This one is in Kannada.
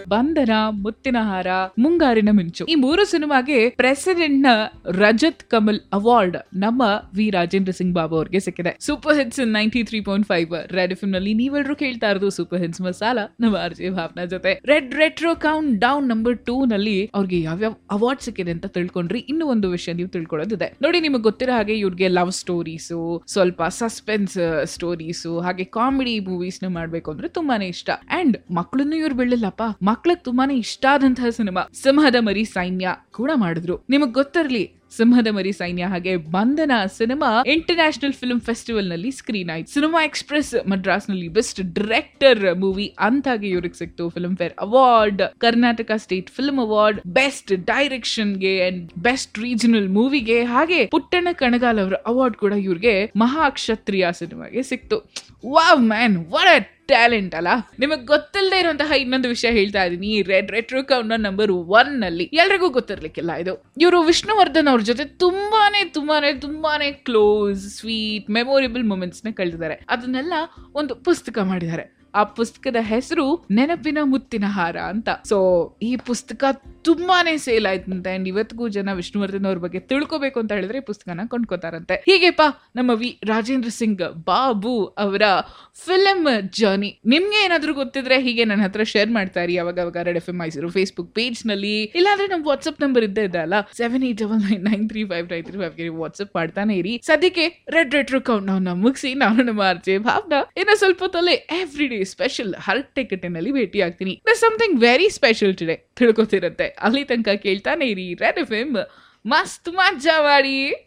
ಬಂಧನ ಮುತ್ತಿನ ಹಾರ ಮುಂಗಾರಿನ ಮಿಂಚು ಈ ಮೂರು ಸಿನಿಮಾಗೆ ಪ್ರೆಸಿಡೆಂಟ್ ನ ರಜತ್ ಕಮಲ್ ಅವಾರ್ಡ್ ನಮ್ಮ ವಿ ರಾಜೇಂದ್ರ ಸಿಂಗ್ ಬಾಬು ಅವ್ರಿಗೆ ಸಿಕ್ಕಿದೆ super hits ninety three point five red F ನಲ್ಲಿ ನೀವೆಲ್ಲರೂ ಕೇಳ್ತಾ ಇರೋದು ಸೂಪರ್ ಹಿಟ್ಸ್ ಮಸಾಲ ನಮ್ಮ ಆರ್ ಜೆ ಭಾವನ ಜೊತೆ red retro countdown number two ನಲ್ಲಿ ಅವ್ರಿಗೆ ಯಾವ್ಯಾವ ಅವಾರ್ಡ್ ಸಿಕ್ಕಿದೆ ಅಂತ ತಿಳ್ಕೊಂಡ್ರಿ ಇನ್ನು ಒಂದು ವಿಷಯ ನೀವು ತಿಳ್ಕೊಳ್ಳೋದಿದೆ ನೋಡಿ ನಿಮಗೆ ಗೊತ್ತಿರೋ ಹಾಗೆ ಇವ್ರಿಗೆ ಲವ್ ಸ್ಟೋರೀಸು ಸ್ವಲ್ಪ ಸಸ್ಪೆನ್ಸ್ ಸ್ಟೋರೀಸು ಹಾಗೆ ಕಾಮಿಡಿ ಮೂವೀಸ್ ನ ಮಾಡ್ಬೇಕು ಅಂದ್ರೆ ತುಂಬಾನೇ ಇಷ್ಟ ಅಂಡ್ ಮಕ್ಕಳನ್ನು ಇವ್ರು ಬೆಳಿಲ್ಲಪ್ಪ ಮಕ್ಳಿಗೆ ತುಂಬಾನೇ ಇಷ್ಟ ಆದಂತಹ ಸಿನಿಮಾ ಸಿಂಹದ ಮರಿ ಸೈನ್ಯ ಕೂಡ ಮಾಡಿದ್ರು ನಿಮಗ್ ಗೊತ್ತಿರ್ಲಿ ಸಿಂಹದ ಮರಿ ಸೈನ್ಯ ಹಾಗೆ Bandhana cinema international film festival ನಲ್ಲಿ ಸ್ಕ್ರೀನ್ ಆಯ್ತು ಸಿನಿಮಾ ಎಕ್ಸ್ಪ್ರೆಸ್ ಮದ್ರಾಸ್ ನಲ್ಲಿ ಬೆಸ್ಟ್ ಡೈರೆಕ್ಟರ್ ಮೂವಿ ಅಂತಾಗಿ ಇವ್ರಿಗೆ ಸಿಕ್ತು filmfare award Karnataka state film award best ಡೈರೆಕ್ಷನ್ಗೆ ಅಂಡ್ ಬೆಸ್ಟ್ ರೀಜನಲ್ ಮೂವಿಗೆ ಹಾಗೆ ಪುಟ್ಟಣ್ಣ ಕಣಗಾಲ್ ಅವರ ಅವಾರ್ಡ್ ಕೂಡ ಇವ್ರಿಗೆ ಮಹಾಕ್ಷತ್ರಿಯ ಸಿನಿಮಾಗೆ ಸಿಕ್ತು ವಾವ್ ಮ್ಯಾನ್ ವಾಟ್ ಟ್ಯಾಲೆಂಟ್ ಅಲ್ಲ ನಿಮಗೆ ಗೊತ್ತಿಲ್ಲದೆ ಇರುವಂತಹ ಇನ್ನೊಂದು ವಿಷಯ ಹೇಳ್ತಾ ಇದೀನಿ red retro count number one ನಲ್ಲಿ ಎಲ್ರಿಗೂ ಗೊತ್ತಿರ್ಲಿಕ್ಕಿಲ್ಲ ಇದು ಇವರು ವಿಷ್ಣುವರ್ಧನ್ ಅವ್ರ ಜೊತೆ ತುಂಬಾನೇ ತುಂಬಾನೇ ತುಂಬಾನೇ ಕ್ಲೋಸ್ ಸ್ವೀಟ್ ಮೆಮೊರೇಬಲ್ ಮೂಮೆಂಟ್ಸ್ ನ ಕಳೆದಿದ್ದಾರೆ ಅದನ್ನೆಲ್ಲ ಒಂದು ಪುಸ್ತಕ ಮಾಡಿದ್ದಾರೆ ಆ ಪುಸ್ತಕದ ಹೆಸರು ನೆನಪಿನ ಮುತ್ತಿನ ಹಾರ ಅಂತ ಸೊ ಈ ಪುಸ್ತಕ ತುಂಬಾನೇ ಸೇಲ್ ಆಯ್ತಂತೆ ಅಂಡ್ ಇವತ್ತಿಗೂ ಜನ ವಿಷ್ಣುವರ್ಧನ್ ಅವ್ರ ಬಗ್ಗೆ ತಿಳ್ಕೊಬೇಕು ಅಂತ ಹೇಳಿದ್ರೆ ಈ ಪುಸ್ತಕನ ಕೊಂಡ್ಕೋತಾರಂತೆ ಹೀಗೆಪ್ಪ ನಮ್ಮ ವಿ ರಾಜೇಂದ್ರ ಸಿಂಗ್ ಬಾಬು ಅವರ ಫಿಲಮ್ ಜರ್ನಿ ನಿಮ್ಗೆ ಏನಾದ್ರೂ ಗೊತ್ತಿದ್ರೆ ಹೀಗೆ ನನ್ನ ಹತ್ರ ಶೇರ್ ಮಾಡ್ತಾ ಇರಿ ಅವಾಗ ಅವಾಗ red F M Mysuru Facebook page ನಲ್ಲಿ ಇಲ್ಲಾಂದ್ರೆ ನಮ್ ವಾಟ್ಸ್ಆಪ್ ನಂಬರ್ ಇದ್ದೇ ಇದೆ ಅಲ್ಲ seven eight double nine nine three five nine three five WhatsApp ಮಾಡ್ತಾನೆ ಇರಿ ಸದ್ಯಕ್ಕೆ ರೆಡ್ ರೆಟ್ರೋ ಕೌಂಟ್ ನಾವು ಮುಗಿಸಿ ನಾನು ನಮ್ಮ ಆರ್ಜೆ ಭಾವನ ಇನ್ನು ಸ್ವಲ್ಪ ಹೊತ್ತಲ್ಲೇ ಎವ್ರಿ ಡೇ ಸ್ಪೆಷಲ್ ಹರ್ಟ್ ಟಿಕೆಟ್ನಲ್ಲಿ ಭೇಟಿ ಆಗ್ತೀನಿ ಸಮಥಿಂಗ್ ವೆರಿ ಸ್ಪೆಷಲ್ ಟುಡೇ ತಿಳ್ಕೊತಿರುತ್ತೆ ಅಲ್ಲಿ ತನಕ ಕೇಳ್ತಾನೆ ಇರಿ ರೆಡ್ ಎಫ್ ಎಂ ಮಸ್ತ್ ಮಜಾ ಮಾಡಿ